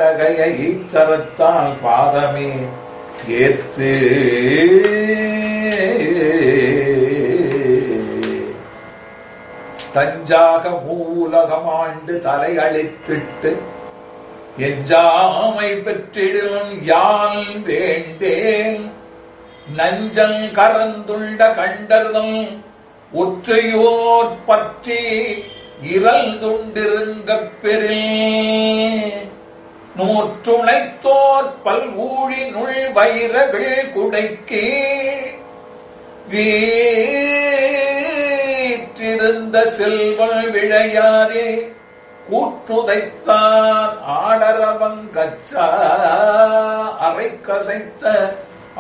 தாடகையை ஈச்சரத்தால் பாதமே ஏத்து தஞ்சாக மூலகமாண்டு தலையளித்திட்டு எஞ்சாமை பெற்றிடும் யால் வேண்டேன் நஞ்சல் கரந்துண்ட கண்டர்தம் ஒற்றையோர் பற்றி இரல் துண்டிருங்கப் பெறில் நூற்றுணைத்தோர் பல்வூழி நுள் வைர குடைக்கே வீற்றிருந்த செல்வல் விழையாரே கூற்றுதைத்தான் ஆடரவங்கச்சா அரை கசைத்த